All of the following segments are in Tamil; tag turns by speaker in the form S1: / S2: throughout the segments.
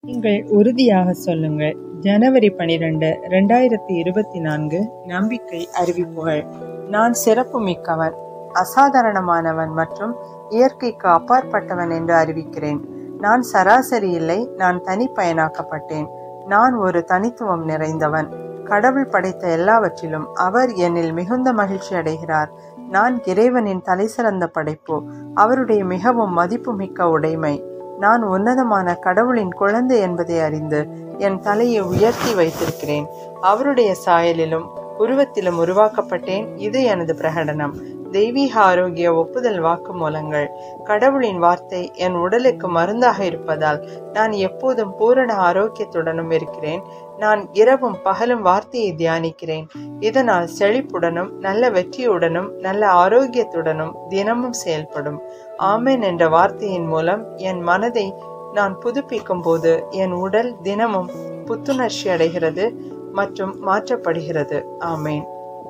S1: நீங்கள் உறுதியாக சொல்லுங்கள் ஜனவரி பனிரெண்டு ரெண்டாயிரத்தி இருபத்தி நான்கு நம்பிக்கை அறிவிப்புகள் நான் சிறப்பு மிக்கவன் அசாதாரணமானவன் மற்றும் இயற்கைக்கு அப்பாற்பட்டவன் என்று அறிவிக்கிறேன் நான் சராசரி இல்லை நான் தனிப்பயனாக்கப்பட்டேன் நான் ஒரு தனித்துவம் நிறைந்தவன் கடவுள் படைத்த எல்லாவற்றிலும் அவர் என்னில் மிகுந்த மகிழ்ச்சி அடைகிறார் நான் இறைவனின் தலைசிறந்த படைப்பு அவருடைய மிகவும் மதிப்புமிக்க உடைமை நான் உன்னதமான கடவுளின் குழந்தை என்பதை அறிந்து என் தலையை உயர்த்தி வைத்திருக்கிறேன் அவருடைய சாயலிலும் உருவத்திலும் உருவாக்கப்பட்டேன் இது எனது பிரகடனம் தெய்வீக ஆரோக்கிய ஒப்புதல் வாக்குமூலங்கள் கடவுளின் வார்த்தை என் உடலுக்கு மருந்தாக இருப்பதால் நான் எப்போதும் பூரண ஆரோக்கியத்துடனும் இருக்கிறேன் நான் இரவும் பகலும் வார்த்தையை தியானிக்கிறேன் இதனால் செழிப்புடனும் நல்ல வெற்றியுடனும் நல்ல ஆரோக்கியத்துடனும் தினமும் செயல்படும் ஆமேன் என்ற வார்த்தையின் மூலம் என் மனதை நான் புதுப்பிக்கும் போது என் உடல் தினமும் புத்துணர்ச்சி அடைகிறது மற்றும் மாற்றப்படுகிறது ஆமேன்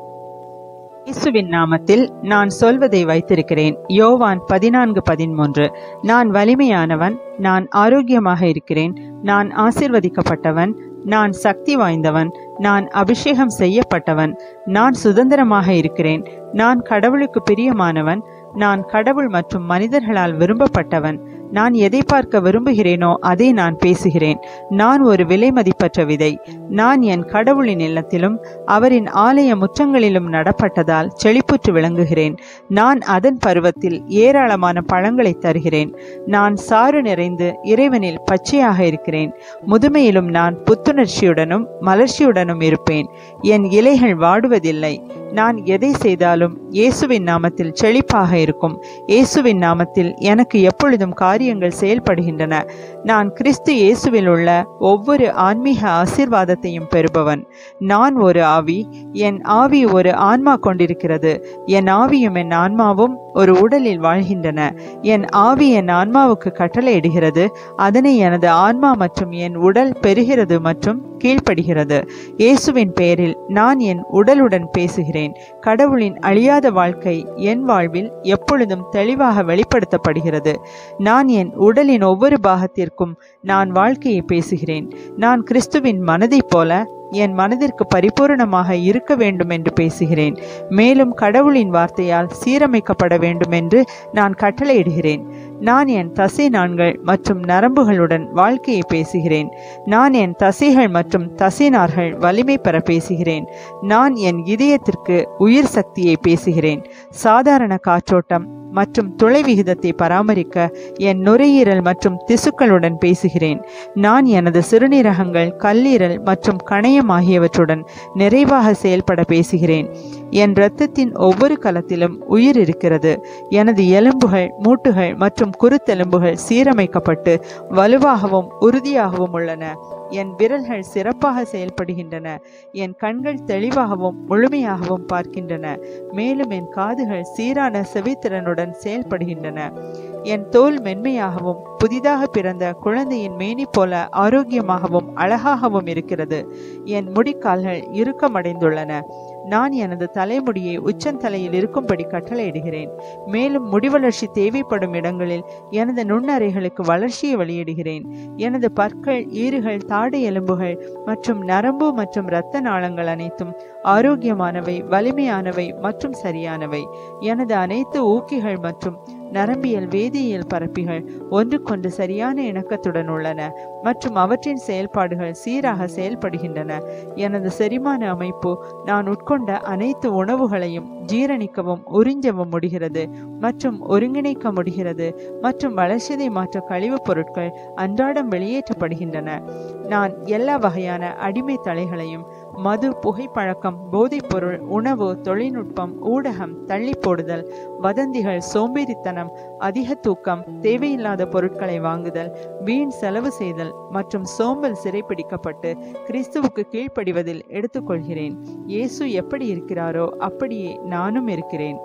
S2: இயேசுவின் நாமத்தில் நான் சொல்வதை வைத்திருக்கிறேன் யோவான் பதினான்கு பதிமூன்று நான் வலிமையானவன் நான் ஆரோக்கியமாக இருக்கிறேன் நான் ஆசிர்வதிக்கப்பட்டவன் நான் சக்தி வாய்ந்தவன் நான் அபிஷேகம் செய்யப்பட்டவன் நான் சுதந்திரமாக இருக்கிறேன் நான் கடவுளுக்கு பிரியமானவன் நான் கடவுள் மற்றும் மனிதர்களால் விரும்பப்பட்டவன் நான் எதை பார்க்க விரும்புகிறேனோ அதை நான் பேசுகிறேன் நான் ஒரு விலை மதிப்பற்ற விதை நான் என் கடவுளின் இல்லத்திலும் அவரின் ஆலய முற்றங்களிலும் நடப்பட்டதால் செழிப்புற்று விளங்குகிறேன் நான் அதன் பருவத்தில் ஏராளமான பழங்களை தருகிறேன் நான் சாறு நிறைந்து இறைவனில் பச்சையாக இருக்கிறேன் முதுமையிலும் நான் புத்துணர்ச்சியுடனும் மலர்ச்சியுடனும் இருப்பேன் என் இலைகள் வாடுவதில்லை நான் எதை செய்தாலும் இயேசுவின் நாமத்தில் செழிப்பாக இருக்கும் இயேசுவின் நாமத்தில் எனக்கு எப்பொழுதும் காரியங்கள் செயல்படுகின்றன நான் கிறிஸ்து இயேசுவில் உள்ள ஒவ்வொரு ஆன்மீக ஆசீர்வாதத்தையும் பெறுபவன் நான் ஒரு ஆவி என் ஆவி ஒரு ஆன்மா கொண்டிருக்கிறது என் ஆவியும் என் ஆன்மாவும் ஒரு உடலில் வாழ்கின்றன என் ஆவி என் ஆன்மாவுக்கு கட்டளையிடுகிறது அதனை எனது ஆன்மா மற்றும் என் உடல் பெறுகிறது மற்றும் கீழ்ப்படுகிறது இயேசுவின் பெயரில் நான் என் உடலுடன் பேசுகிறேன் கடவுளின் அழியாத வாழ்க்கை என் வாழ்வில் எப்பொழுதும் தெளிவாக வெளிப்படுத்தப்படுகிறது நான் என் உடலின் ஒவ்வொரு பாகத்திற்கும் நான் வாழ்க்கையை பேசுகிறேன் நான் கிறிஸ்துவின் மனதைப் போல என் மனதிற்கு பரிபூரணமாக இருக்க வேண்டும் என்று பேசுகிறேன் மேலும் கடவுளின் வார்த்தையால் சீரமைக்கப்பட வேண்டும் என்று நான் கட்டளையிடுகிறேன் நான் என் தசை நான்கள் மற்றும் நரம்புகளுடன் வாழ்க்கையை பேசுகிறேன் நான் என் தசைகள் மற்றும் தசைநார்கள் வலிமை பெற பேசுகிறேன் நான் என் இதயத்திற்கு உயிர் சக்தியை பேசுகிறேன் சாதாரண காற்றோட்டம் மற்றும் துளை விகிதத்தை பராமரிக்க என் நுரையீரல் மற்றும் திசுக்களுடன் பேசுகிறேன் நான் எனது சிறுநீரகங்கள் கல்லீரல் மற்றும் கணையம் ஆகியவற்றுடன் நிறைவாக செயல்பட பேசுகிறேன் என் இரத்தத்தின் ஒவ்வொரு கலத்திலும் உயிர் இருக்கிறது எனது எலும்புகள் மூட்டுகள் மற்றும் குருத்தெலும்புகள் சீரமைக்கப்பட்டு வலுவாகவும் உறுதியாகவும் உள்ளன என் விரல்கள் சிறப்பாக செயல்படுகின்றன என் கண்கள் தெளிவாகவும் முழுமையாகவும் பார்க்கின்றன மேலும் என் காதுகள் சீரான செவித்திறனுடன் செயல்படுகின்றன என் தோல் மென்மையாகவும் புதிதாக பிறந்த குழந்தையின் மேனி போல ஆரோக்கியமாகவும் அழகாகவும் இருக்கிறது என் முடிக்கால்கள் இறுக்கமடைந்துள்ளன நான் எனது தலைமுடியை உச்சந்தலையில் இருக்கும்படி கட்டளையிடுகிறேன் மேலும் முடிவளர்ச்சி தேவைப்படும் இடங்களில் எனது நுண்ணறைகளுக்கு வளர்ச்சியை வெளியிடுகிறேன் எனது பற்கள் ஈறுகள் தாடை எலும்புகள் மற்றும் நரம்பு மற்றும் இரத்த நாளங்கள் அனைத்தும் ஆரோக்கியமானவை வலிமையானவை மற்றும் சரியானவை எனது அனைத்து ஊக்கிகள் மற்றும் நரம்பியல் வேதியியல் பரப்பிகள் ஒன்றுக்கொன்று சரியான இணக்கத்துடன் உள்ளன மற்றும் அவற்றின் செயல்பாடுகள் சீராக செயல்படுகின்றன எனது செரிமான அமைப்பு நான் உட்கொண்ட அனைத்து உணவுகளையும் ஜீரணிக்கவும் உறிஞ்சவும் முடிகிறது மற்றும் ஒருங்கிணைக்க முடிகிறது மற்றும் வளர்ச்சிதை மாற்ற கழிவுப் பொருட்கள் அன்றாடம் வெளியேற்றப்படுகின்றன நான் எல்லா வகையான அடிமை தலைகளையும் மது புகைப்பழக்கம் போதைப்பொருள் உணவு தொழில்நுட்பம் ஊடகம் தள்ளி போடுதல் வதந்திகள் சோம்பேறித்தனம் அதிக தூக்கம் தேவையில்லாத பொருட்களை வாங்குதல் வீண் செலவு செய்தல் மற்றும் சோம்பல் சிறைப்பிடிக்கப்பட்டு கிறிஸ்துவுக்கு கீழ்ப்படிவதில் எடுத்துக்கொள்கிறேன் இயேசு எப்படி இருக்கிறாரோ அப்படியே நானும் இருக்கிறேன்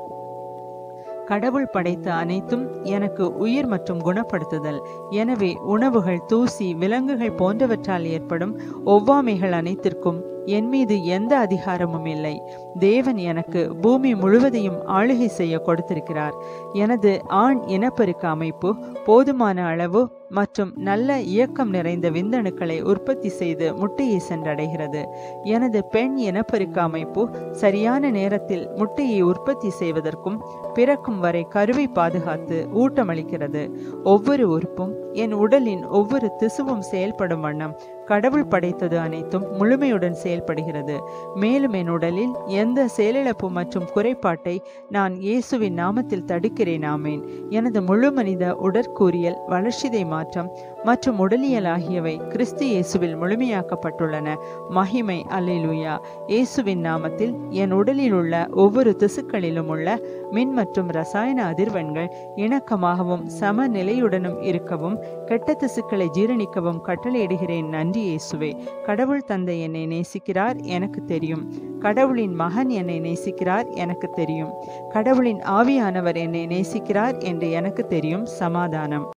S2: கடவுள் படைத்த அனைத்தும் எனக்கு உயிர் மற்றும் குணப்படுத்துதல் எனவே உணவுகள் தூசி விலங்குகள் போன்றவற்றால் ஏற்படும் ஒவ்வாமைகள் அனைத்திற்கும் என் மீது எந்த அதிகாரமும் இல்லை தேவன் எனக்கு பூமி முழுவதையும் ஆளுகை செய்ய கொடுத்திருக்கிறார் எனது ஆண் இனப்பெருக்க அமைப்பு போதுமான அளவு மற்றும் நல்ல இயக்கம் நிறைந்த விந்தணுக்களை உற்பத்தி செய்து முட்டையை சென்றடைகிறது எனது பெண் இனப்பெருக்க அமைப்பு சரியான நேரத்தில் முட்டையை உற்பத்தி செய்வதற்கும் பிறக்கும் வரை கருவை பாதுகாத்து ஊட்டமளிக்கிறது ஒவ்வொரு உறுப்பும் என் உடலின் ஒவ்வொரு திசுவும் செயல்படும் வண்ணம் கடவுள் படைத்தது அனைத்தும் முழுமையுடன் செயல்படுகிறது மேலும் என் உடலில் எந்த செயலிழப்பு மற்றும் குறைபாட்டை நான் இயேசுவின் நாமத்தில் தடுக்கிறேன் ஆமேன் எனது முழு மனித உடற்கூறியல் வளர்ச்சிதை மாற்றம் மற்றும் உடலியல் ஆகியவை கிறிஸ்து இயேசுவில் முழுமையாக்கப்பட்டுள்ளன மகிமை அல்லேலூயா இயேசுவின் நாமத்தில் என் உடலில் உள்ள ஒவ்வொரு திசுக்களிலும் உள்ள மின் மற்றும் ரசாயன அதிர்வெண்கள் இணக்கமாகவும் சமநிலையுடனும் இருக்கவும் கெட்ட திசுக்களை ஜீரணிக்கவும் கட்டளையிடுகிறேன் நன்றி இயேசுவே கடவுள் தந்தை என்னை நேசிக்கிறார் எனக்கு தெரியும் கடவுளின் மகன் என்னை நேசிக்கிறார் எனக்கு தெரியும் கடவுளின் ஆவியானவர் என்னை நேசிக்கிறார் என்று எனக்கு தெரியும் சமாதானம்